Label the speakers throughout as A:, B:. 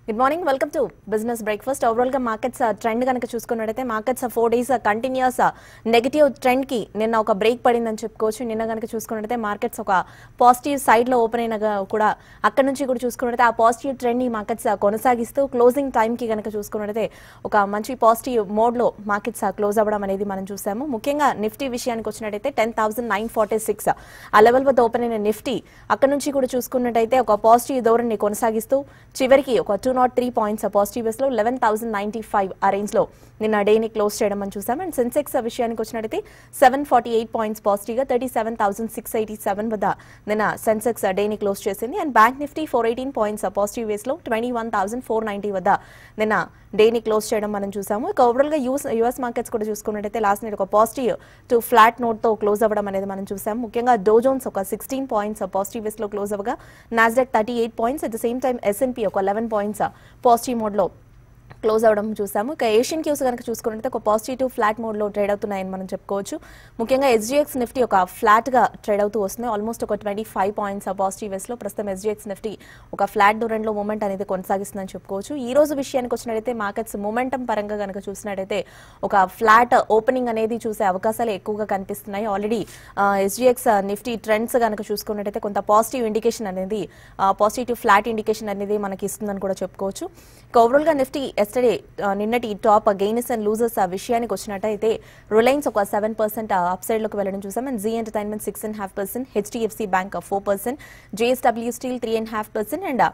A: Good morning welcome to business breakfast overall గా markets trend కనుక చూసుకున్నట్టయితే markets four days continuous negative trend కి నిన్న ఒక బ్రేక్ పడిందని చెప్పుకోవచ్చు నిన్న కనుక చూసుకున్నట్టయితే మార్కెట్స్ ఒక పాజిటివ్ సైడ్ లో ఓపెన్ అయిన కూడా అక్కడ నుంచి కూడా చూసుకున్నట్టయితే ఆ పాజిటివ్ ట్రెండ్ ని మార్కెట్స్ కొనసాగిస్తూ క్లోజింగ్ టైం కి కనుక చూసుకున్నట్టయితే ఒక మంచి పాజిటివ్ మోడ్ లో మార్కెట్స్ క్లోజ్ అవ్వడం అనేది మనం చూసాము ముఖ్యంగా నిఫ్టీ విషయానికి వచ్చినట్టయితే ten thousand nine forty six ఆ లెవెల్ వద్ద ఓపెన్ అయిన నిఫ్టీ అక్కడ నుంచి కూడా చూసుకున్నట్టయితే ఒక పాజిటివ్ ధోరణిని కొనసాగిస్తూ చివరికి ఒక two not three points positive base లో లెవెన్ థౌసండ్ నైన్టీ ఫైవ్ ఆ రేంజ్ లో నిన్న డేని క్లోజ్ చేయడం మనం చూసాం అండ్ సెన్సెక్స్ విషయానికి వచ్చినట్టయితే seven forty eight points positive గా thirty seven thousand six eighty seven వద్ద నిన్న సెన్సెక్స్ డేని క్లోజ్ చేసింది and bank Nifty four eighteen points positive base లో twenty one thousand four ninety వద్ద నిన్న డేని క్లోజ్ చేయడం మనం చూసాము ఇక ఓవరాల్ గా యూస్ యూఎస్ మార్కెట్స్ కూడా చూసుకున్నట్టయితే లాస్ట్ నైట్ ఒక పాజిటివ్ టు ఫ్లాట్ నోట్ తో క్లోజ్ అవ్వడం అనేది మనం చూసాము ముఖ్యంగా డోజోన్స్ ఒక సిక్స్టీన్ పాయింట్స్ పాజిటివ్ బేస్ లో క్లోజ్ అవ్వగా Nasdaq thirty eight points at the same time S and P ఒక లెవెన్ పాయింట్స్ పాజిటివ్ మోడ్ లో క్లోజ్ అవడం చూసాము ఇక ఏషియన్ క్యూస్ కనుక చూసుకున్నట్లయితే ఒక పాజిటివ్ టు ఫ్లాట్ మోడ్ లో ట్రేడ్ అవుతున్నాయని మనం చెప్పుకోవచ్చు ముఖ్యంగా ఎస్జీఎక్స్ నిఫ్టీ ఒక ఫ్లాట్ గా ట్రేడ్ అవుతూ వస్తుంది ఆల్మోస్ట్ ఒక twenty five points positive base లో ప్రస్తుతం ఎస్జీఎక్స్ నిఫ్టీ ఒక ఫ్లాట్ ధోరణిలో మూమెంట్ అనేది కొనసాగిస్తుందని చెప్పుకోవచ్చు ఈ రోజు విషయానికి వచ్చినట్టయితే మార్కెట్స్ మూమెంటం పరంగా కనుక చూసినట్టయితే ఒక ఫ్లాట్ ఓపెనింగ్ అనేది చూసే అవకాశాలు ఎక్కువగా కనిపిస్తున్నాయి ఆల్రెడీ ఎస్జీఎక్స్ నిఫ్టీ ట్రెండ్స్ కనుక చూసుకున్నట్టయితే కొంత పాజిటివ్ ఇండికేషన్ అనేది పాజిటివ్ టు ఫ్లాట్ ఇండికేషన్ అనేది మనకి ఇస్తుందని కూడా చెప్పుకోవచ్చు ఇక ఓవరాల్ గా నిఫ్టీ ఎస్టర్డే నిన్నటి టాప్ గెయినర్స్ అండ్ లూజర్స్ ఆ విషయానికి వచ్చినట్టయితే రిలయన్స్ ఒక సెవెన్ పర్సెంట్ అప్ సైడ్ లోకి వెళ్ళడం చూసాం and Zee entertainment six and half percent HDFC bank four percent JSW steel three and half percent and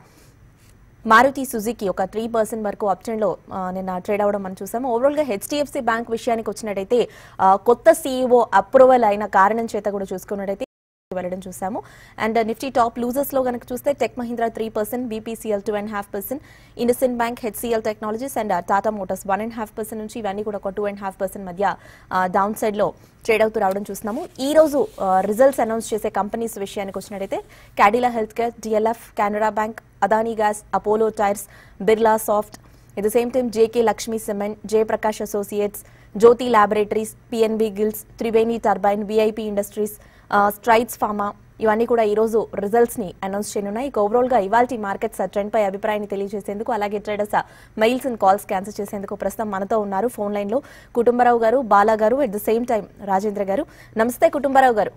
A: Maruti Suzuki ఒక త్రీ పర్సెంట్ వరకు అప్టెన్ లో ఆ, నిన్న ట్రేడ్ అవడం మనం చూసాము ఓవరాల్ గా హెచ్డిఎఫ్సి బ్యాంక్ విషయానికి వచ్చినట్టయితే ఆ, కొత్త సీఈఓ అప్రూవల్ అయిన కారణం చేత కూడా చూసుకున్నట్టయితే వెళ్ళడం చూసాము అండ్ నిఫ్టీ టాప్ లూజర్స్ లో కనుక చూస్తే tech Mahindra three percent BPCL two and half percent IndusInd bank HCL technologies and Tata motors one and half percent నుంచి ఇవన్నీ కూడా ఒక టూ అండ్ హాఫ్ పర్సెంట్ మధ్య డౌన్ సైడ్ లో ట్రేడ్ అవుతూ రావడం చూస్తున్నాము ఈ రోజు రిజల్ట్స్ అనౌన్స్ చేసే కంపెనీస్ విషయానికి వచ్చినట్టయితే Cadila health care DLF Canara bank Adani gas Apollo tyres Birla soft at the same time JK Lakshmi cement Jayaprakash associates Jyothi laboratories PNB gilts Triveni turbine VIP industries strides pharma ఇవన్నీ కూడా ఈ రోజు రిజల్ట్స్ ని అనౌన్స్ చేయనున్నాయి ఇక ఓవరాల్ గా ఇవాళ మార్కెట్స్ ట్రెండ్ పై అభిప్రాయాన్ని తెలియజేసేందుకు అలాగే traders mails and calls cancel చేసేందుకు ప్రస్తుతం మనతో ఉన్నారు ఫోన్ లైన్ లో కుటుంబరావు గారు బాలా గారు at the same time Rajendra గారు నమస్తే కుటుంబరావు గారు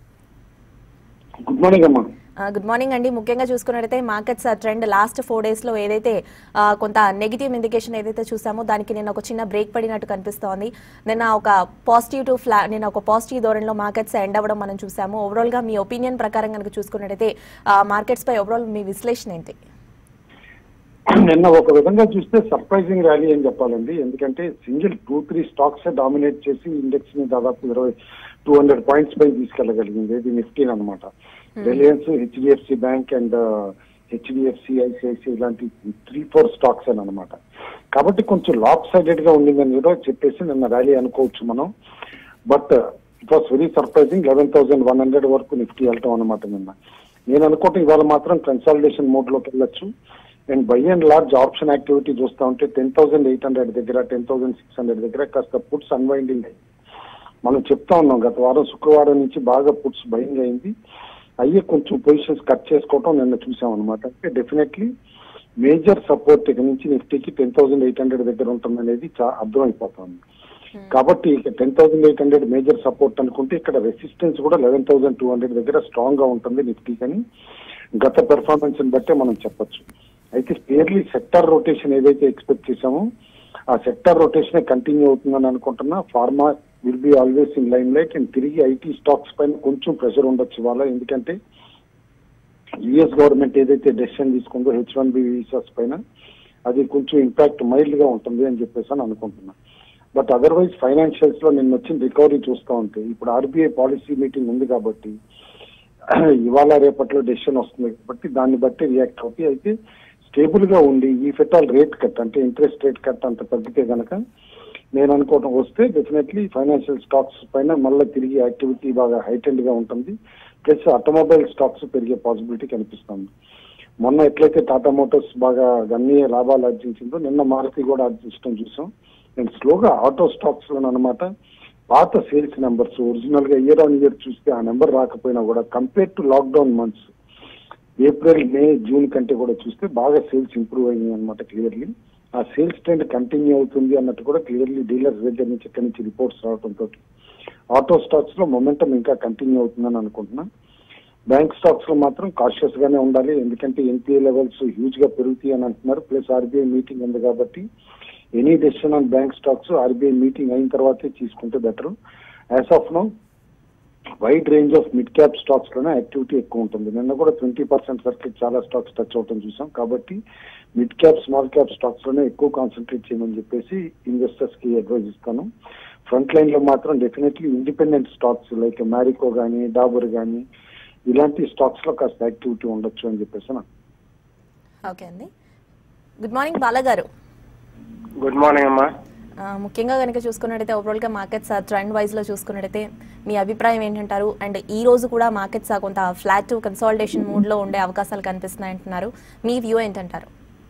B: గుడ్ మార్నింగ్ అమ్మా
A: గుడ్ మార్నింగ్ అండి ముఖ్యంగా చూసుకున్నట్టయితే markets trend last four days లో ఏదైతే ఆ, కొంత నెగిటివ్ ఇండికేషన్ ఏదైతే చూసామో దానికి నిన్న ఒక చిన్న బ్రేక్ పడినట్టు కనిపిస్తోంది నిన్న ఒక పాజిటివ్ టు ఫ్లా నిన్న ఒక పాజిటివ్ ధోరణిలో మార్కెట్స్ ఎండ్ అవ్వడం మనం చూసాము ఓవరాల్ గా మీ ఒపీనియన్ ప్రకారం కనుక చూసుకున్నట్టయితే మార్కెట్స్ పై ఓవరాల్ మీ విశ్లేషణ ఏంటి
B: నిన్న ఒక విధంగా చూస్తే సర్ప్రైజింగ్ ర్యాలీ అని చెప్పాలండి ఎందుకంటే single two three stocks dominate చేసి ఇండెక్స్ ని దాదాపు ఇరవై టూ హండ్రెడ్ పాయింట్స్ పై తీసుకెళ్లగలిగింది ఇది నిఫ్టీ అనమాట Reliance HDFC bank and HDFC ICICI ఇలాంటి త్రీ ఫోర్ స్టాక్స్ అని అనమాట కాబట్టి కొంచెం లాప్ సైడెడ్ గా ఉండిందని కూడా చెప్పేసి నిన్న ర్యాలీ అనుకోవచ్చు మనం but it was very surprising eleven thousand one hundred వరకు నిఫ్టీ వెళ్ళటం అనమాట నిన్న నేను అనుకుంటే ఇవాళ మాత్రం కన్సాలిడేషన్ మోడ్ లోకి వెళ్ళొచ్చు and by and large option activity చూస్తా ఉంటే టెన్ థౌసండ్ ఎయిట్ హండ్రెడ్ దగ్గర టెన్ థౌసండ్ సిక్స్ హండ్రెడ్ దగ్గర కాస్త పుట్స్ అన్వైండింగ్ అయింది మనం చెప్తా ఉన్నాం గత వారం శుక్రవారం నుంచి బాగా పుట్స్ బయింగ్ అయింది అయ్యే కొంచెం పొజిషన్స్ కట్ చేసుకోవటం నిన్న చూసాం అనమాట అంటే డెఫినెట్లీ మేజర్ సపోర్ట్ ఇక నుంచి నిఫ్టీకి టెన్ థౌసండ్ ఎయిట్ హండ్రెడ్ దగ్గర ఉంటుంది అనేది చా- అర్థమైపోతుంది కాబట్టి ఇక ten thousand eight hundred major support అనుకుంటే ఇక్కడ రెసిస్టెన్స్ కూడా లెవెన్ థౌసండ్ టూ హండ్రెడ్ దగ్గర స్ట్రాంగ్ గా ఉంటుంది నిఫ్టీ కానీ గత పెర్ఫార్మెన్స్ బట్టే మనం చెప్పొచ్చు అయితే క్లియర్లీ సెక్టర్ రొటేషన్ ఏదైతే ఎక్స్పెక్ట్ చేశామో ఆ సెక్టర్ రొటేషన్ కంటిన్యూ అవుతుందని అనుకుంటున్నా pharma will be always in line light and తిరిగి ఐటీ స్టాక్స్ పైన కొంచెం ప్రెషర్ ఉండొచ్చు ఇవాళ ఎందుకంటే యుఎస్ గవర్నమెంట్ ఏదైతే డెసిషన్ తీసుకుందో హెచ్ వన్ బి వీసాస్ పైన అది కొంచెం ఇంపాక్ట్ మైల్డ్ గా ఉంటుంది అని చెప్పేసి అని అనుకుంటున్నా బట్ అదర్వైజ్ ఫైనాన్షియల్స్ లో నిన్న వచ్చిన రికవరీ చూస్తూ ఉంటే ఇప్పుడు ఆర్బీఐ పాలసీ మీటింగ్ ఉంది కాబట్టి ఇవాళ రేపట్లో డెసిషన్ వస్తుంది కాబట్టి దాన్ని బట్టి రియాక్ట్ అవుతాయి అయితే స్టేబుల్ గా ఉండి ఈ ఫెటాల్ రేట్ కట్ అంటే ఇంట్రెస్ట్ రేట్ కట్ అంత తగ్గితే గనక నేను అనుకోవడం వస్తే డెఫినెట్లీ ఫైనాన్షియల్ స్టాక్స్ పైన మళ్ళీ తిరిగి యాక్టివిటీ బాగా హైటెండ్ గా ఉంటుంది ప్లస్ ఆటోమొబైల్ స్టాక్స్ పెరిగే పాసిబిలిటీ కనిపిస్తుంది మొన్న ఎట్లయితే టాటా మోటార్స్ బాగా గణనీయ లాభాలు ఆర్జించిందో నిన్న మారుతి కూడా ఆర్జించడం చూసాం నేను స్లోగా ఆటో స్టాక్స్ లో అనమాట పాత సేల్స్ నెంబర్స్ ఒరిజినల్ గా ఇయర్ ఆన్ ఇయర్ చూస్తే ఆ నెంబర్ రాకపోయినా కూడా compare to lockdown months April May June కంటే కూడా చూస్తే బాగా సేల్స్ ఇంప్రూవ్ అయినాయి అనమాట క్లియర్లీ ఆ సేల్స్ ట్రెండ్ కంటిన్యూ అవుతుంది అన్నట్టు కూడా క్లియర్లీ డీలర్స్ దగ్గర నుంచి ఇక్కడి నుంచి రిపోర్ట్స్ రావడంతో ఆటో స్టాక్స్ లో మొమెంటం ఇంకా కంటిన్యూ అవుతుందని అనుకుంటున్నా బ్యాంక్ స్టాక్స్ లో మాత్రం కాషియస్ గానే ఉండాలి ఎందుకంటే ఎన్పిఏ లెవెల్స్ హ్యూజ్ గా పెరుగుతాయి అని అంటున్నారు ప్లస్ ఆర్బీఐ మీటింగ్ ఉంది కాబట్టి any decision on bank stocks RBI meeting అయిన తర్వాతే తీసుకుంటే better as of now wide range of mid cap stocks లోనే యాక్టివిటీ ఎక్కువ ఉంటుంది నిన్న కూడా ట్వంటీ పర్సెంట్ వరకు చాలా స్టాక్స్ టచ్ అవటం చూసాం కాబట్టి mid cap small cap stocks లోనే ఎక్కువ కాన్సన్ట్రేట్ చేయమని చెప్పేసి ఇన్వెస్టర్స్ కి అడ్వైజ్ ఇస్తాను ఫ్రంట్ లైన్ లో మాత్రం definitely independent stocks like Marico కానీ డాబర్ కానీ ఇలాంటి స్టాక్స్ లో కాస్త యాక్టివిటీ ఉండొచ్చు అని చెప్పేసి నా
A: ఓకే అండి గుడ్ మార్నింగ్ బాలగారు
C: గుడ్ మార్నింగ్ అమ్మా
A: ఆ, ముఖ్యంగా కనుక చూసుకున్నట్టయితే ఓవరాల్గా మార్కెట్స్ ట్రెండ్ వైజ్లో చూసుకున్నట్టయితే మీ అభిప్రాయం ఏంటంటారు అండ్ ఈ రోజు కూడా మార్కెట్స్ కొంత ఫ్లాట్ కన్సాలిడేషన్ మూడ్లో ఉండే అవకాశాలు కనిపిస్తున్నాయి అంటున్నారు మీ వ్యూ ఏంటంటారు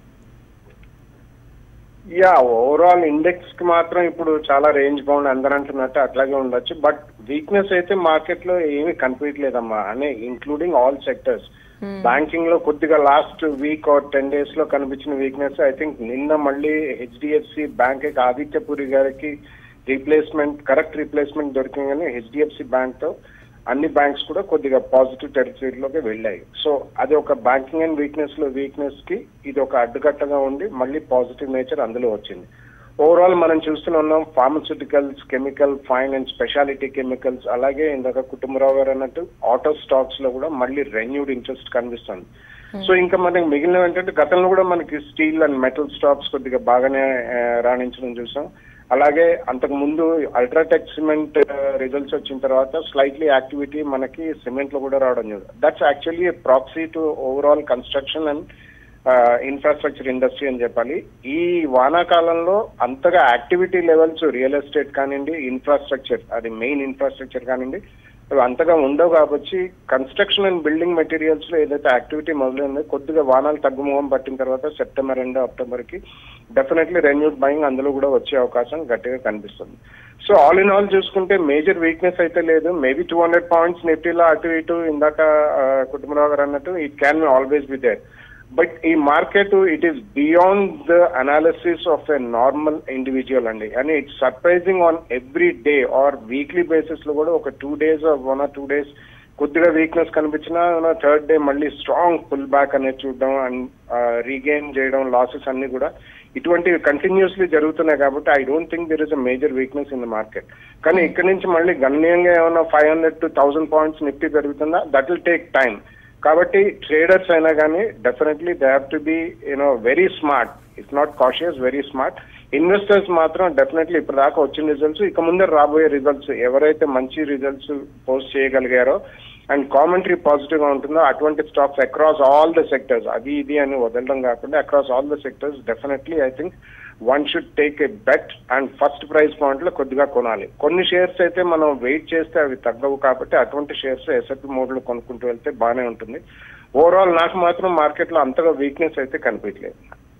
C: యా ఓవరాల్ ఇండెక్స్ కి మాత్రం ఇప్పుడు చాలా రేంజ్ బౌండ్ అందరూ అంటున్నట్టు అట్లాగే ఉండొచ్చు బట్ వీక్నెస్ అయితే మార్కెట్ లో ఏమీ కనిపించలేదమ్మా అనే ఇంక్లూడింగ్ ఆల్ సెక్టర్స్ బ్యాంకింగ్ లో కొద్దిగా last week or ten days లో కనిపించిన వీక్నెస్ ఐ థింక్ నిన్న మళ్ళీ హెచ్డిఎఫ్సి బ్యాంక్ ఆదిత్యపురి గారికి రీప్లేస్మెంట్ కరెక్ట్ రీప్లేస్మెంట్ దొరికిందని హెచ్డిఎఫ్సి బ్యాంక్ తో అన్ని బ్యాంక్స్ కూడా కొద్దిగా పాజిటివ్ టెరిటరీలోకి వెళ్ళాయి సో అది ఒక బ్యాంకింగ్ అండ్ వీక్నెస్ లో వీక్నెస్ కి ఇది ఒక అడ్డుకట్టగా ఉండి మళ్ళీ పాజిటివ్ నేచర్ అందులో వచ్చింది ఓవరాల్ మనం చూస్తున్నాం pharmaceuticals chemical fine and speciality chemicals అలాగే ఇందాక కుటుంబరావు గారు అన్నట్టు ఆటో స్టాక్స్ లో కూడా మళ్ళీ రెన్యూడ్ ఇంట్రెస్ట్ కనిపిస్తుంది సో ఇంకా మనకి మిగిలినవి ఏంటంటే గతంలో కూడా మనకి స్టీల్ అండ్ మెటల్ స్టాక్స్ కొద్దిగా బాగానే ఆ, రాణించడం చూసాం అలాగే అంతకు ముందు అల్ట్రాటెక్ సిమెంట్ రిజల్ట్స్ వచ్చిన తర్వాత స్లైట్లీ యాక్టివిటీ మనకి సిమెంట్ లో కూడా రావడం చూద్దాం that's actually proxy to overall construction and infrastructure industry అని చెప్పాలి ఈ వానాకాలంలో అంతగా యాక్టివిటీ లెవెల్స్ రియల్ ఎస్టేట్ కానివ్వండి ఇన్ఫ్రాస్ట్రక్చర్ అది మెయిన్ ఇన్ఫ్రాస్ట్రక్చర్ కానివ్వండి అవి అంతగా ఉండవు కాబట్టి కన్స్ట్రక్షన్ అండ్ బిల్డింగ్ మెటీరియల్స్ లో ఏదైతే యాక్టివిటీ మొదలైందో కొద్దిగా వానాలు తగ్గుముఖం పట్టిన తర్వాత సెప్టెంబర్ ఎండ్ అక్టోబర్ కి డెఫినెట్లీ రెన్యూడ్ బయింగ్ అందులో కూడా వచ్చే అవకాశం గట్టిగా కనిపిస్తుంది సో ఆల్ ఇన్ ఆల్ చూసుకుంటే మేజర్ వీక్నెస్ అయితే లేదు మేబీ టూ హండ్రెడ్ పాయింట్స్ నిఫ్టీలో అటు ఇటు ఇందాక ఆ, కుటుంబరావు గారు అన్నట్టు it can always be there but ఈ market it is beyond the analysis of a normal individual అండి అని it's surprising on every day or weekly basis లో కూడా ఒక two days one or two days కొద్దిగా వీక్నెస్ కనిపించినా third day మళ్ళీ strong pull back అనేది చూడడం అండ్ రీగెయిన్ చేయడం లాసెస్ అన్ని కూడా ఇటువంటివి కంటిన్యూస్లీ జరుగుతున్నాయి కాబట్టి I don't think there is a major weakness in the market కానీ ఇక్కడ నుంచి మళ్ళీ గణనీయంగా ఏమైనా five hundred to thousand points Nifty పెరుగుతుందా దట్ విల్ టేక్ టైం కాబట్టి ట్రేడర్స్ అయినా కానీ definitely they have to be you know very smart it's not cautious very smart investors మాత్రం డెఫినెట్లీ ఇప్పుడు దాకా వచ్చిన రిజల్ట్స్ ఇక ముందర రాబోయే రిజల్ట్స్ ఎవరైతే మంచి రిజల్ట్స్ పోస్ట్ చేయగలిగారో అండ్ కామెంటరీ పాజిటివ్ గా ఉంటుందో అటువంటి stocks across all the sectors అది ఇది అని వదలడం కాకుండా across all the sectors definitely I think one should take a bet and first price point లో కొద్దిగా కొనాలి కొన్ని షేర్స్ అయితే మనం వెయిట్ చేస్తే అవి తగ్గవు కాబట్టి అటువంటి షేర్స్ ఎస్ఎపి మోడ్ లో కొనుక్కుంటూ వెళ్తే బాగానే ఉంటుంది ఓవరాల్ నాకు మాత్రం మార్కెట్ లో అంతగా వీక్నెస్ అయితే కనిపించలేదు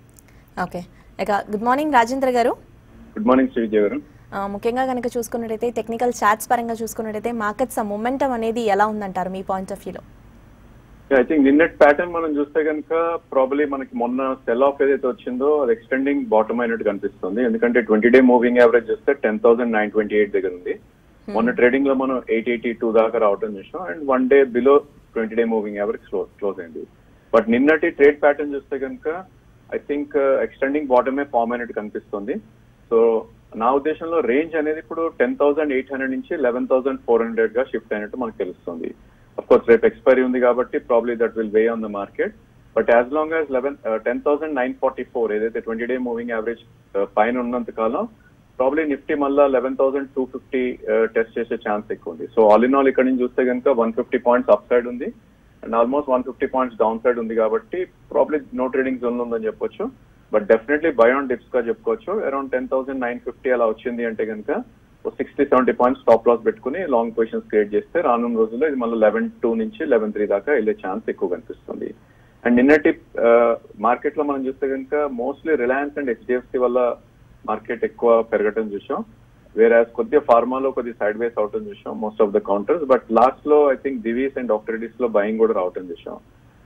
A: ఓకే ఇక గుడ్ మార్నింగ్ రాజేంద్ర గారు
D: గుడ్ మార్నింగ్ శ్రీవిజయ్ గారు
A: ఆ, ముఖ్యంగా కనుక చూసుకున్నట్టయితే టెక్నికల్ చార్ట్స్ పరంగా చూసుకున్నట్టయితే మార్కెట్స్ మొమెంటం అనేది ఎలా ఉందంటారు మీ పాయింట్ ఆఫ్ వ్యూలో
D: ఐ థింక్ నిన్నటి ప్యాటర్న్ మనం చూస్తే కనుక ప్రాబ్లీ మనకి మొన్న సెల్ ఆఫ్ ఏదైతే వచ్చిందో అది ఎక్స్టెండింగ్ బాటమ్ అయినట్టు కనిపిస్తుంది ఎందుకంటే ట్వంటీ డే మూవింగ్ యావరేజ్ చూస్తే ten thousand nine twenty eight దగ్గర ఉంది మొన్న ట్రేడింగ్ లో మనం ఎయిట్ ఎయిటీ టూ దాకా రావడం చూసాం and one day below twenty day moving average close close అయింది బట్ నిన్నటి ట్రేడ్ ప్యాటర్న్ చూస్తే కనుక ఐ థింక్ ఎక్స్టెండింగ్ బాటమే ఫామ్ అయినట్టు కనిపిస్తుంది సో నా ఉద్దేశంలో రేంజ్ అనేది ఇప్పుడు టెన్ థౌసండ్ ఎయిట్ హండ్రెడ్ నుంచి లెవెన్ థౌసండ్ ఫోర్ హండ్రెడ్ గా షిఫ్ట్ అయినట్టు మనకు తెలుస్తుంది అఫ్ కోర్స్ రేపు ఎక్స్పైరీ ఉంది కాబట్టి probably that will weigh on the market but as long as eleven ten thousand nine forty four ఏదైతే ట్వంటీ డే మూవింగ్ యావరేజ్ పైన ఉన్నంత కాలం ప్రాబ్లీ నిఫ్టీ మళ్ళా eleven thousand two fifty test చేసే chance ఎక్కువ ఉంది సో ఆల్ ఇన్ ఆల్ ఇక్కడ నుంచి చూస్తే కనుక one fifty points up side ఉంది and almost one fifty points down side ఉంది కాబట్టి ప్రాబ్లీ నో ట్రేడింగ్ జోన్ ఉందని చెప్పొచ్చు but definitely buy on dips గా చెప్పుకోవచ్చు around ten thousand nine fifty అలా వచ్చింది అంటే కనుక sixty seventy points stop loss పెట్టుకుని లాంగ్ పొజిషన్స్ క్రియేట్ చేస్తే రానున్న రోజుల్లో ఇది మళ్ళీ లెవెన్ టూ నుంచి లెవెన్ త్రీ దాకా వెళ్ళే ఛాన్స్ ఎక్కువ కనిపిస్తుంది అండ్ నిన్నటి మార్కెట్ లో మనం చూస్తే కనుక మోస్ట్లీ రిలయన్స్ అండ్ హెచ్డిఎఫ్సి వల్ల మార్కెట్ ఎక్కువ పెరగటం చూసాం వేరే కొద్దిగా ఫార్మాలో కొద్దిగా సైడ్ వేస్ అవటం చూసాం most of the counters but last లో I think Divi's and doctor లో బయింగ్ కూడా రావటం చూసాం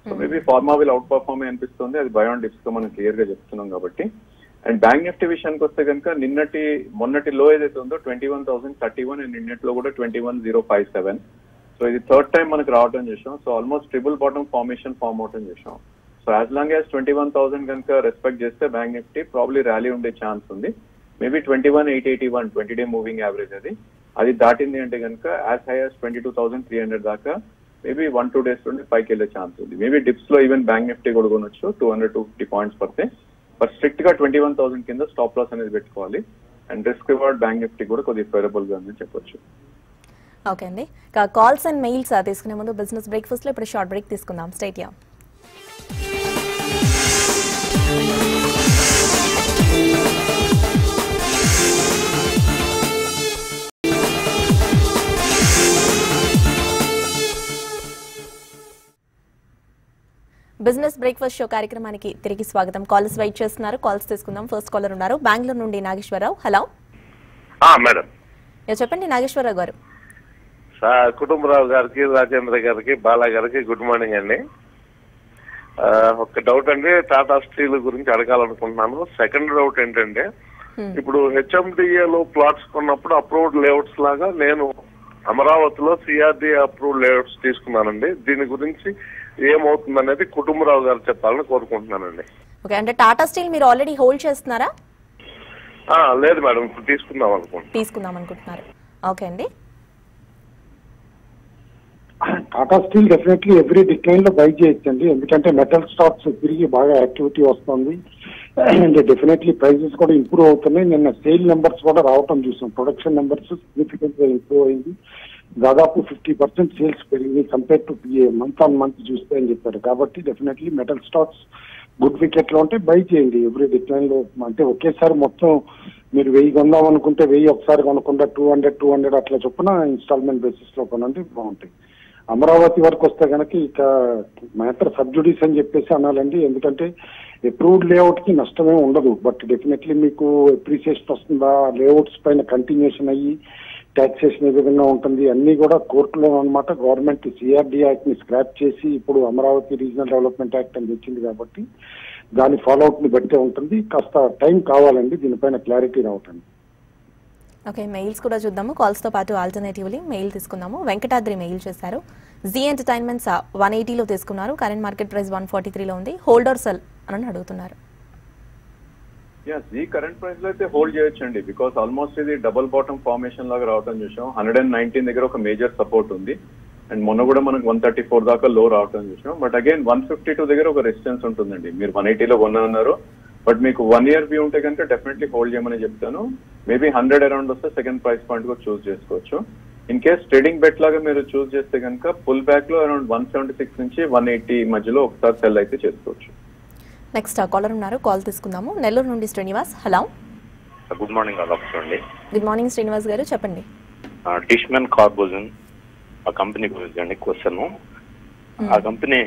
D: so maybe pharma will outperform అనిపిస్తుంది అది బయాన్ డిప్స్ తో మనం క్లియర్ గా చెప్తున్నాం కాబట్టి అండ్ బ్యాంక్ నిఫ్టీ విషయానికి వస్తే కనుక నిన్నటి మొన్నటి లో ఏదైతే ఉందో twenty one thousand thirty one and నిన్నట్లో కూడా twenty one zero five seven so ఇది థర్డ్ టైం మనకి రావడం చేసాం so almost triple bottom formation form అవటం చేసాం so as long as twenty one thousand కనుక రెస్పెక్ట్ చేస్తే బ్యాంక్ నిఫ్టీ ప్రాబ్లీ ర్యాలీ ఉండే ఛాన్స్ ఉంది maybe twenty one eight eighty one twenty day moving average అది అది దాటింది అంటే కనుక as high as twenty two thousand three hundred దాకా మేబీ వన్ టూ డేస్ నుండి పైకి వెళ్ళే ఛాన్స్ ఉంది మేబీ డిప్స్ లో ఈవెన్ బ్యాంక్ నిఫ్టీ కూడా కొనొచ్చు two hundred two fifty points పడితే బట్ స్ట్రిక్ట్ గా ట్వంటీ వన్ థౌసండ్ కింద స్టాప్ లాస్ అనేది పెట్టుకోవాలి and risk reward bank Nifty కూడా కొద్దిగా ఫేవరబుల్ గా ఉందని చెప్పొచ్చు
A: ఓకే అండి ఇక కాల్స్ అండ్ మెయిల్స్ తీసుకునే ముందు బిజినెస్ బ్రేక్ఫాస్ట్లో ఇప్పుడు షార్ట్ బ్రేక్ తీసుకుందాం స్టేట్ యా బిజినెస్ బ్రేక్ఫాస్ట్ షో కార్యక్రమానికి తిరిగి స్వాగతం కాల్స్ వెయిట్ చేస్తున్నారు కాల్స్ తీసుకుందాం ఫస్ట్ కాలర్ ఉన్నారు బెంగళూరు నుండి నాగేశ్వరరావు హలో
E: ఆ, మేడం
A: యా, చెప్పండి నాగేశ్వరరావు గారు
E: సార్ కుటుంబరావు గారికి రాజేంద్ర గారికి బాలా గారికి గుడ్ మార్నింగ్ అండి ఆ, ఒక డౌట్ అండి టాటా స్టీల్ గురించి అడగాలనుకుంటున్నాను సెకండ్ డౌట్ ఏంటంటే ఇప్పుడు HMDA లో ప్లాట్స్ కొన్నప్పుడు అప్రూవ్డ్ లేఅవుట్స్ లాగా నేను అమరావతిలో సిఆర్డి అప్రూవ్డ్ లేఅవుట్స్ తీసుకున్నానండి దీని గురించి ఏమవుతుందనేది కుటుంబరావు గారు చెప్పాలని కోరుకుంటున్నానండి
A: ఓకే అంటే టాటా స్టీల్ మీరు ఆల్రెడీ హోల్డ్ చేస్తున్నారా
E: ఆ, లేదు మేడం ఇప్పుడు తీసుకుందాం అనుకుంటున్నాను
A: తీసుకుందాం అనుకుంటున్నారు ఓకే అండి
B: Tata steel definitely every decline లో బై చేయొచ్చండి ఎందుకంటే మెటల్ స్టాక్స్ తిరిగి బాగా యాక్టివిటీ వస్తుంది అండ్ డెఫినెట్లీ ప్రైజెస్ కూడా ఇంప్రూవ్ అవుతున్నాయి నిన్న సేల్ నెంబర్స్ కూడా రావటం చూసాం ప్రొడక్షన్ నెంబర్స్ సిగ్నిఫికెంట్ గా ఇంప్రూవ్ అయింది దాదాపు ఫిఫ్టీ పర్సెంట్ సేల్స్ పెరిగింది compare to month on month చూస్తే అని చెప్పారు కాబట్టి definitely metal stocks good wicket లో ఉంటే బై చేయండి ఎవ్రీ డిక్లైన్ లో అంటే ఒకేసారి మొత్తం మీరు వెయ్యి కొందాం అనుకుంటే వెయ్యి ఒకసారి కొనకుండా టూ హండ్రెడ్ టూ హండ్రెడ్ అట్లా చొప్పున ఇన్స్టాల్మెంట్ బేసిస్ లో కొనండి బాగుంటాయి అమరావతి వరకు వస్తే కనుక ఇక మ్యాటర్ సబ్జుడీస్ అని చెప్పేసి అనాలండి ఎందుకంటే అప్రూవ్డ్ లేఅవుట్ కి నష్టమే ఉండదు బట్ డెఫినెట్లీ మీకు అప్రిసియేషన్ వస్తుందా లేఅవుట్స్ పైన కంటిన్యూషన్ అయ్యి ట్యాక్సేషన్ ఏ విధంగా ఉంటుంది అన్ని కూడా కోర్టులో అన్నమాట గవర్నమెంట్ సిఆర్డి యాక్ట్ ని స్క్రాప్ చేసి ఇప్పుడు అమరావతి రీజనల్ డెవలప్మెంట్ యాక్ట్ అని తెచ్చింది కాబట్టి దాని ఫాలోఅవుట్ ని బట్టే ఉంటుంది కాస్త టైం కావాలండి దీనిపైన క్లారిటీ రావటం
A: ఓకే మెయిల్స్ కూడా చూద్దాము కాల్స్ తో పాటు ఆల్టర్నేటివ్లీ మెయిల్ తీసుకుందాము వెంకటాద్రి మెయిల్ చేశారు జీ ఎంటర్టైన్మెంట్స్ వన్ ఎయిటీలో తీసుకున్నారు current market price one forty త్రీలో ఉంది హోల్డర్ సెల్ అని అడుగుతున్నారు
D: యా ఈ కరెంట్ ప్రైస్ లో అయితే హోల్డ్ చేయొచ్చండి బికాస్ ఆల్మోస్ట్ ఇది డబుల్ బాటమ్ ఫార్మేషన్ లాగా రావడం చూసాం హండ్రెడ్ అండ్ నైన్టీన్ దగ్గర ఒక మేజర్ సపోర్ట్ ఉంది అండ్ మొన్న కూడా మనకు వన్ థర్టీ ఫోర్ దాకా లో రావడం చూసాం but again one fifty two దగ్గర ఒక రెసిస్టెన్స్ ఉంటుందండి మీరు వన్ ఎయిటీలో కొన్నారు బట్ మీకు వన్ ఇయర్ వ్యూ ఉంటే కనుక డెఫినెట్లీ హోల్డ్ చేయమని చెప్తాను మేబీ హండ్రెడ్ అరౌండ్ వస్తే సెకండ్ ప్రైస్ పాయింట్ కూడా చూస్ చేసుకోవచ్చు ఇన్ కేస్ ట్రేడింగ్ బెట్ లాగా మీరు చూస్ చేస్తే కనుక పుల్ బ్యాక్ లో అరౌండ్ వన్ సెవెంటీ సిక్స్ నుంచి వన్ ఎయిటీ మధ్యలో ఒకసారి సెల్ అయితే చేసుకోవచ్చు
A: నెక్స్ట్ కాలర్ ఉన్నారు కాల్ తీసుకుందాము నెల్లూరు నుండి Srinivas hello
F: good morning all of అండి
A: గుడ్ మార్నింగ్ శ్రీనివాస్ గారు చెప్పండి
F: డిష్మెన్ కార్బోజన్ ఆ కంపెనీ గురించి అండి క్వశ్చన్ ఆ కంపెనీ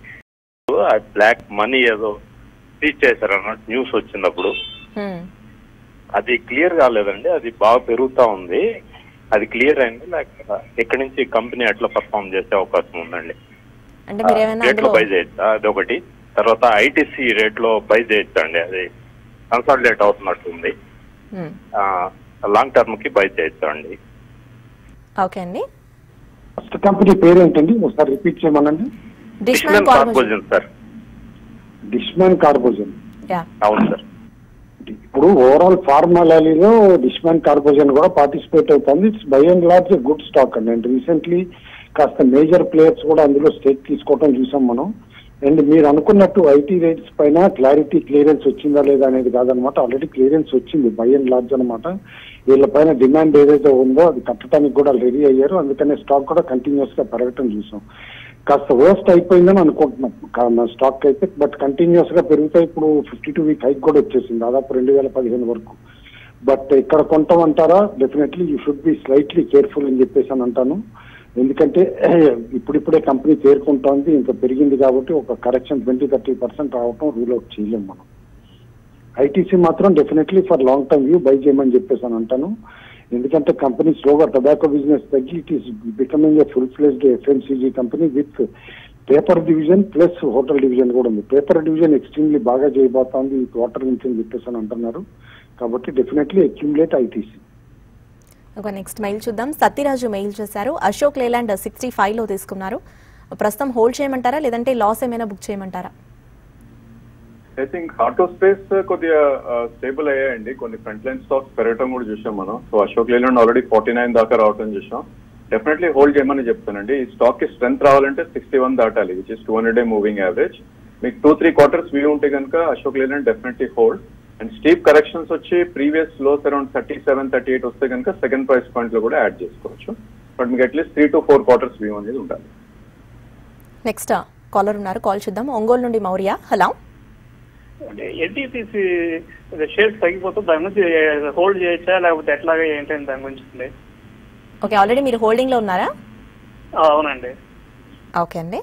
F: ఆ బ్లాక్ మనీ ఏదో రీచ్ చేశారన్నట్టు న్యూస్ వచ్చినప్పుడు
A: Hmm.
F: అది క్లియర్ కాలేదండి అది బాగా పెరుగుతా ఉంది అది క్లియర్ అయింది లేక ఎక్కడి నుంచి కంపెనీ ఎట్లా పర్ఫామ్ చేసే అవకాశం ఉందండి
A: అంటే మీరు ఏమైనా
F: రేట్ లో
A: అందులో
F: బై చేయొచ్చా అది ఒకటి తర్వాత ఐటీసీ రేట్ లో బై చేయొచ్చా అండి అది కన్సాలిడేట్ అవుతున్నట్టుంది
A: Hmm.
F: లాంగ్ టర్మ్ కి బై చేయొచ్చా అండి
A: ఓకే అండి
B: ఫస్ట్ కంపెనీ పేరు ఏంటండి ఒకసారి రిపీట్ చేయమనండి
A: డిష్మాన్
F: డిష్మెన్
A: కార్బోజన్
F: కార్బోజన్ సార్
B: డిష్మాన్ కార్బోజన్
A: యా
F: అవును సార్
B: ఇప్పుడు ఓవరాల్ ఫార్మా ర్యాలీలో డిష్మాన్ కార్పొరేషన్ కూడా పార్టిసిపేట్ అవుతుంది it's by and large good stock అండి అండ్ రీసెంట్లీ కాస్త మేజర్ ప్లేయర్స్ కూడా అందులో స్టేక్ తీసుకోవడం చూసాం మనం అండ్ మీరు అనుకున్నట్టు ఐటీ రేట్స్ పైన క్లారిటీ క్లియరెన్స్ వచ్చిందా లేదా అనేది కాదనమాట ఆల్రెడీ క్లియరెన్స్ వచ్చింది బై అండ్ లార్జ్ అనమాట వీళ్ళ పైన డిమాండ్ ఏదైతే ఉందో అది కట్టడానికి కూడా రెడీ అయ్యారు అందుకనే స్టాక్ కూడా కంటిన్యూస్ గా పెరగటం చూసాం కాస్త వర్స్ట్ అయిపోయిందని అనుకుంటున్నాం కా- స్టాక్ అయితే బట్ కంటిన్యూస్ గా పెరుగుతాయి ఇప్పుడు ఫిఫ్టీ టూ వీక్ హైక్ కూడా వచ్చేసింది దాదాపు రెండు వేల పదిహేను వరకు బట్ ఇక్కడ కొంటామంటారా definitely you should be slightly careful అని చెప్పేసి అని అంటాను ఎందుకంటే ఇప్పుడిప్పుడే కంపెనీ చేరుకుంటోంది ఇంకా పెరిగింది కాబట్టి ఒక కరెక్షన్ ట్వంటీ థర్టీ పర్సెంట్ రావటం రూల్ అవుట్ చేయలేం మనం ఐటీసీ మాత్రం definitely for long term view buy చేయమని చెప్పేసి అని అంటాను ఎందుకంటే కంపెనీ స్లోగా టొబాకో బిజినెస్ తగ్గి it is becoming a full fledged FMCG company with paper division plus hotel division కూడా ఉంది పేపర్ డివిజన్ ఎక్స్ట్రీమ్లీ బాగా చేయబోతోంది ఈ క్వార్టర్ నుంచి అని చెప్పేసి అని అంటున్నారు కాబట్టి డెఫినెట్లీ అక్యుములేట్ ఐటీసీ
A: ఒక నెక్స్ట్ మెయిల్ చూద్దాం సత్యరాజు మెయిల్ చేశారు అశోక్ లేలాండ్ సిక్స్టీ లో తీసుకున్నారు ప్రస్తుతం హోల్డ్ చేయమంటారా లేదంటే లాస్ ఏమైనా బుక్ చేయమంటారా
D: ఐ థింక్ ఆటో స్పేస్ కొద్దిగా స్టేబుల్ అయ్యాయండి కొన్ని ఫ్రంట్ లైన్ స్టాక్స్ పెరగటం కూడా చూసాం మనం so Ashok Leyland already forty nine దాకా రావటం చూసాం డెఫినెట్లీ హోల్డ్ చేయమని చెప్తానండి ఈ స్టాక్ కి స్ట్రెంత్ రావాలంటే సిక్స్టీ వన్ దాటాలి which is two hundred day moving average మీకు టూ త్రీ క్వార్టర్స్ వ్యూ ఉంటే కనుక Ashok Leyland definitely hold and steep corrections వచ్చి previous lows around thirty seven thirty eight వస్తే కనుక సెకండ్ ప్రైస్ పాయింట్ లో కూడా యాడ్ చేసుకోవచ్చు బట్ మీకు at least three to four quarters view అనేది ఉండాలి
A: నెక్స్ట్ కాలర్ ఉన్నారు కాల్ చూద్దాం ఒంగోలు నుండి మౌర్య హలో
G: ఎన్టీపీసీ షేర్స్ తగ్గిపోతే దాని నుంచి హోల్డ్ చేయొచ్చా లేకపోతే ఎట్లాగా ఏంటని దాని గురించి ఉంది.
A: ఓకే ఆల్రెడీ మీరు holding లో ఉన్నారా
G: ఆ, అవునండి
A: ఓకే అండి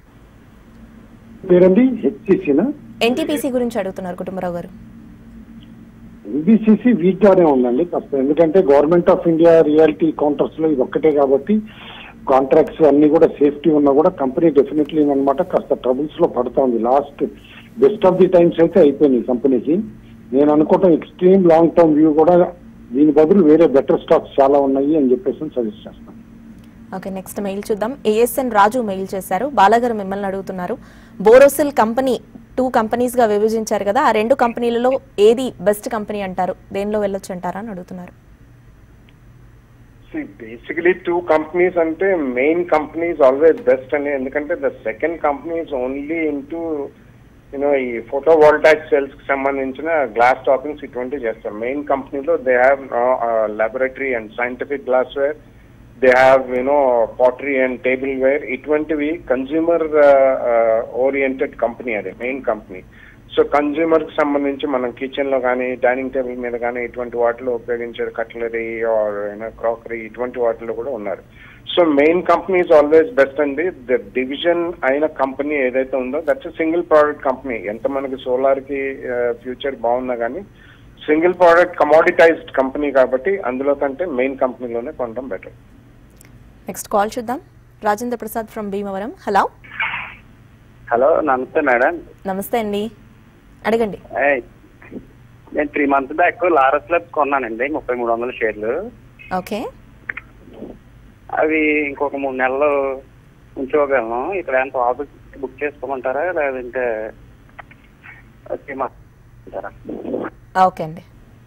B: పేరండి హెచ్సిసినా
A: ఎన్టీపీసీ గురించి అడుగుతున్నారు కుటుంబరావు గారు
B: ఎన్బిసిసి వీక్ గానే ఉందండి కాస్త ఎందుకంటే government of India reality counters లో ఇది ఒక్కటే కాబట్టి కాంట్రాక్ట్స్ అన్ని కూడా సేఫ్టీ ఉన్నా కూడా కంపెనీ డెఫినెట్లీ అనమాట కాస్త ట్రబుల్స్ లో పడుతా ఉంది last best of the times అయితే అయిపోయినాయి కంపెనీకి నేను అనుకోవటం ఎక్స్ట్రీమ్ లాంగ్ టర్మ్ వ్యూ కూడా దీని బదులు వేరే బెటర్ స్టాక్స్ చాలా ఉన్నాయి అని చెప్పేసి సజెస్ట్ చేస్తాను
A: ఓకే నెక్స్ట్ మెయిల్ చూద్దాం ఏఎస్ఎన్ రాజు మెయిల్ చేశారు బాలాగారు మిమ్మల్ని అడుగుతున్నారు బోరోసిల్ కంపెనీ టూ కంపెనీస్ గా విభజించారు కదా ఆ రెండు కంపెనీలలో ఏది బెస్ట్ కంపెనీ అంటారు దేనిలో వెళ్ళొచ్చు అంటారా అని అడుగుతున్నారు
C: బేసికలీ టూ కంపెనీస్ అంటే మెయిన్ కంపెనీస్ ఆల్వేస్ బెస్ట్ అని ఎందుకంటే the second company is only into you know ఈ ఫోటో వాల్టాక్ సెల్స్ కి సంబంధించిన గ్లాస్ టాపింగ్స్ ఇటువంటివి చేస్తారు మెయిన్ కంపెనీలో they have laboratory and scientific glass ware they have you know pottery and table ware ఇటువంటివి consumer oriented company అది మెయిన్ కంపెనీ సో కన్జ్యూమర్ కి సంబంధించి మనం కిచెన్ లో కానీ డైనింగ్ టేబుల్ మీద కానీ ఇటువంటి వాటిలో ఉపయోగించే కట్లరీ ఆర్ క్రాకరీ ఇటువంటి వాటిలో కూడా ఉన్నారు so main company is always best అండి ద డివిజన్ అయిన కంపెనీ ఏదైతే ఉందో దట్స్ సింగిల్ ప్రోడక్ట్ కంపెనీ ఎంత మనకి సోలార్ కి ఫ్యూచర్ బాగున్నా కానీ సింగిల్ ప్రోడక్ట్ కమోడిటైజ్డ్ కంపెనీ కాబట్టి అందులో కంటే మెయిన్ కంపెనీలోనే కొనడం బెటర్
A: నెక్స్ట్ కాల్ చూద్దాం Rajendra Prasad from Bhimavaram hello
H: hello నమస్తే మేడం
A: నమస్తే అండి అడగండి
H: ఏయ్, నేను three months back Laurus labs కొన్నానండి ముప్పై మూడు వందల షేర్లు
A: ఓకే
H: అవి ఇంకొక మూడు నెలలు ఉంచుకోగలను ఇక్కడ ఎంత ఆఫీస్ బుక్ చేసుకోమంటారా లేదంటే తీయమంటారా?
A: ఓకే అండి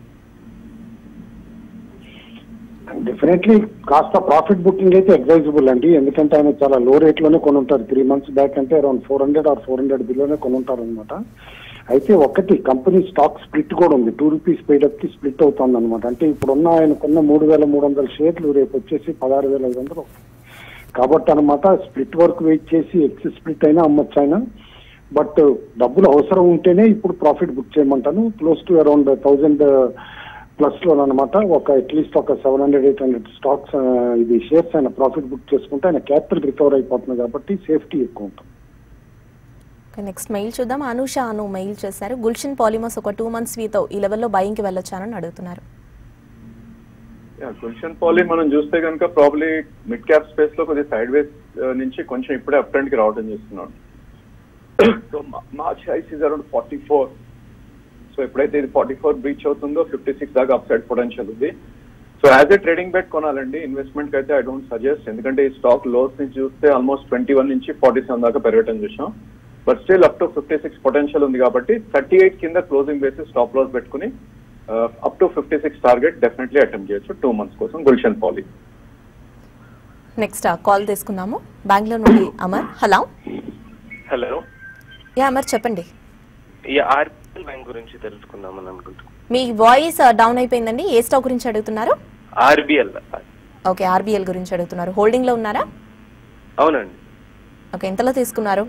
B: డెఫినెట్లీ కాస్త ప్రాఫిట్ బుకింగ్ అయితే అడ్వైజబుల్ అండి ఎందుకంటే ఆయన చాలా లో రేట్ లోనే కొనుంటారు త్రీ మంత్స్ బ్యాక్ అంటే around four hundred or four hundred బిలోనే కొనుంటారు అనమాట అయితే ఒకటి కంపెనీ స్టాక్ స్ప్లిట్ కూడా ఉంది టూ రూపీస్ పేడప్ కి స్ప్లిట్ అవుతుంది అనమాట అంటే ఇప్పుడున్న ఆయన కొన్న మూడు వేల మూడు వందల షేర్లు రేపు వచ్చేసి పదహారు వేల ఐదు వందలు కాబట్టి అనమాట స్ప్లిట్ వరకు వెయిట్ చేసి ఎక్స్ స్ప్లిట్ అయినా అమ్మొచ్చు ఆయన బట్ డబ్బులు అవసరం ఉంటేనే ఇప్పుడు ప్రాఫిట్ బుక్ చేయమంటాను close to around thousand plus లో అనమాట ఒక అట్లీస్ట్ ఒక seven hundred eight hundred stocks ఇది షేర్స్ ఆయన ప్రాఫిట్ బుక్ చేసుకుంటే ఆయన క్యాపిటల్ రికవర్ అయిపోతుంది కాబట్టి సేఫ్టీ ఎక్కువ ఉంటుంది
A: ఓకే నెక్స్ట్ మెయిల్ చూద్దాం అనూష అను మెయిల్ చేశారు గుల్షన్ పాలిమర్స్ ఒక టూ మంత్స్ వీతో ఈ లెవెల్లో బయింగ్కి వెళ్ళొచ్చానని అడుగుతున్నారు
D: గుల్షన్ పాలీ మనం చూస్తే కనుక ప్రాబ్లీ మిడ్ క్యాప్ స్పేస్ లో కొద్దిగా సైడ్ వేస్ నుంచి కొంచెం ఇప్పుడే అప్ ట్రెండ్ కి రావడం చేస్తున్నాడు so March highs is around forty four so ఎప్పుడైతే ఇది ఫార్టీ ఫోర్ బ్రీచ్ అవుతుందో ఫిఫ్టీ సిక్స్ దాకా అప్ సైడ్ పొటెన్షియల్ ఉంది so as a trading bet కొనాలండి ఇన్వెస్ట్మెంట్ కి అయితే ఐ డోంట్ సజెస్ట్ ఎందుకంటే ఈ స్టాక్ లోస్ నుంచి చూస్తే ఆల్మోస్ట్ ట్వంటీ వన్ నుంచి ఫార్టీ సెవెన్ దాకా పెరగటం చూసాం but still up to fifty six potential ఉంది కాబట్టి థర్టీ ఎయిట్ కింద క్లోజింగ్ బేసిస్ స్టాప్ లాస్ పెట్టుకుని up to fifty six target definitely attempt చేయొచ్చు టూ మంత్స్ కోసం గుల్షన్ పాలీ
A: నెక్స్ట్ కాల్ తీసుకుందాము బెంగళూరు నుండి Amar hello
I: hello
A: ya Amar చెప్పండి
I: ఈ ఆర్బిఎల్ బ్యాంక్ గురించి తెలుసుకుందామని అనుకుంటున్నాను
A: మీ వాయిస్ డౌన్ అయిపోయిందండి ఏ స్టాక్ గురించి అడుగుతున్నారు
I: ఆర్బిఎల్
A: ఓకే ఆర్బీఎల్ గురించి అడుగుతున్నారు హోల్డింగ్ లో ఉన్నారా
I: అవునండి
A: ఓకే ఎంతలో తీసుకున్నారు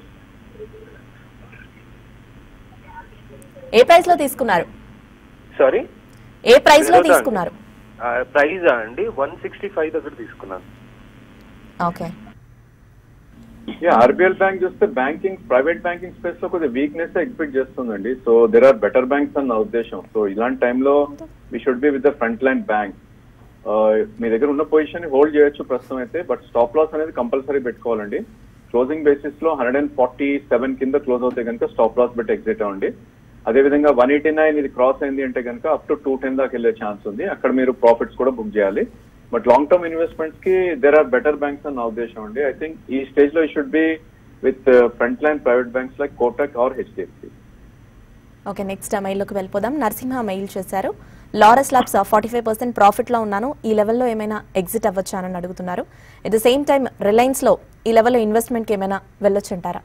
A: ఏ ప్రైస్ లో తీసుకున్నారు
I: సారీ
A: ఏ ప్రైస్ లో తీసుకున్నారు
I: ప్రైజ్ అండి వన్ సిక్స్టీ ఫైవ్ దగ్గర తీసుకున్నాను
A: ఓకే
D: ఆర్బిఎల్ బ్యాంక్ చూస్తే బ్యాంకింగ్ ప్రైవేట్ బ్యాంకింగ్ స్పేస్ లో కొద్దిగా వీక్నెస్ ఎక్స్పెక్ట్ చేస్తుందండి so there are better banks అన్న ఉద్దేశం సో ఇలాంటి టైంలో we should be with the front line bank మీ దగ్గర ఉన్న పొజిషన్ హోల్డ్ చేయొచ్చు ప్రస్తుతం అయితే బట్ స్టాప్ లాస్ అనేది కంపల్సరీ పెట్టుకోవాలండి క్లోజింగ్ బేసిస్ లో హండ్రెడ్ అండ్ ఫార్టీ సెవెన్ కింద క్లోజ్ అవుతే కనుక స్టాప్ లాస్ పెట్టి ఎగ్జిట్ అవ్వండి అదేవిధంగా వన్ ఎయిటీ నైన్ ఇది క్రాస్ అయింది అంటే కనుక అప్ టు టూ టెన్ దాకా వెళ్ళే ఛాన్స్ ఉంది అక్కడ మీరు ప్రాఫిట్స్ కూడా బుక్ చేయాలి బట్ లాంగ్ టర్మ్ ఇన్వెస్ట్మెంట్స్ కి దేర్ ఆర్ బెటర్ బ్యాంక్స్ అని నా ఉద్దేశం అండి ఐ థింక్ ఈ స్టేజ్ లో should be with front line private banks like Kotak or HDFC
A: okay next మెయిల్లోకి వెళ్ళిపోదాం నరసింహ మెయిల్ చేశారు Laurus Labs forty five percent ప్రాఫిట్లో ఉన్నాను ఈ లెవెల్లో ఏమైనా ఎగ్జిట్ అవ్వచ్చా అని అడుగుతున్నారు ఎట్ ద సేమ్ టైం రిలయన్స్లో ఈ లెవెల్లో ఇన్వెస్ట్మెంట్కి ఏమైనా వెళ్ళొచ్చు అంటారా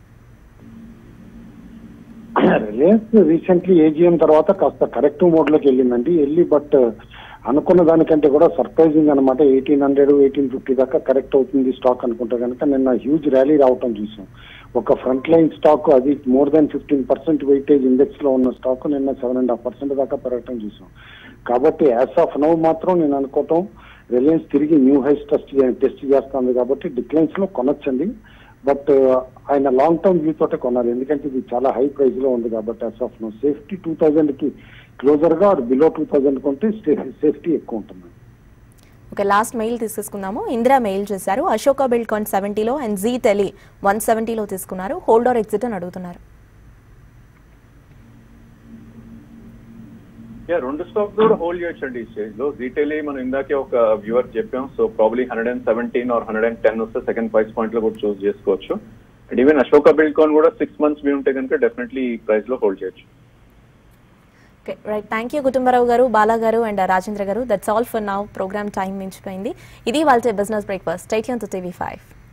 B: రిలయన్స్ రీసెంట్లీ ఏజిఎం తర్వాత కాస్త కరెక్టివ్ మోడ్ లోకి వెళ్ళిందండి వెళ్ళి బట్ అనుకున్న దానికంటే కూడా సర్ప్రైజింగ్ అనమాట ఎయిటీన్ హండ్రెడ్ ఎయిటీన్ ఫిఫ్టీ దాకా కరెక్ట్ అవుతుంది స్టాక్ అనుకుంటే కనుక నిన్న హ్యూజ్ ర్యాలీ రావటం చూసాం ఒక ఫ్రంట్ లైన్ స్టాక్ అది more than fifteen percent weightage index లో ఉన్న స్టాక్ నిన్న సెవెన్ అండ్ హాఫ్ పర్సెంట్ దాకా పెరగటం చూసాం కాబట్టి యాజ్ ఆఫ్ నౌ మాత్రం నేను అనుకోవటం రిలయన్స్ తిరిగి న్యూ హైస్ టెస్ట్ టెస్ట్ చేస్తుంది కాబట్టి డిక్లైన్స్ లో కొనొచ్చండి బట్ ఆయన లాంగ్ టర్మ్ వ్యూ తోటే కొనాలి ఎందుకంటే ఇది చాలా హై ప్రైస్ లో ఉంది కాబట్టి as of now safety two thousand కి క్లోజర్ గా బిలో టూ థౌజండ్ కొంటే సేఫ్టీ ఎక్కువ ఉంటుంది
A: ఓకే లాస్ట్ మెయిల్ తీసేసుకుందాము ఇందిరా మెయిల్ చేశారు అశోక బిల్డ్ కాన్ సెవెంటీలో అండ్ జీ టెలి వన్ సెవెంటీలో తీసుకున్నారు హోల్డ్ ఆర్ ఎగ్జిట్ అని అడుగుతున్నారు
D: యా రెండు స్టాక్స్ కూడా హోల్డ్ చేయొచ్చండి ఈ స్టేజ్ లో రీటైల్ మనం ఇందాకే ఒక వ్యూవర్ చెప్పాం so probably hundred and seventeen or hundred and ten వస్తే సెకండ్ ప్రైస్ పాయింట్ లో కూడా చూస్ చేసుకోవచ్చు అండ్ ఈవెన్ అశోక బిల్డ్కాన్ కూడా సిక్స్ మంత్స్ వ్యూ ఉంటే కనుక డెఫినెట్లీ ఈ ప్రైస్ లో హోల్డ్ చేయొచ్చు
A: okay right thank you Kutumbarao గారు బాలా గారు అండ్ రాజేంద్ర గారు that's all for now program time మించిపోయింది ఇది వాళ్ళ business breakfast stay tuned to TV five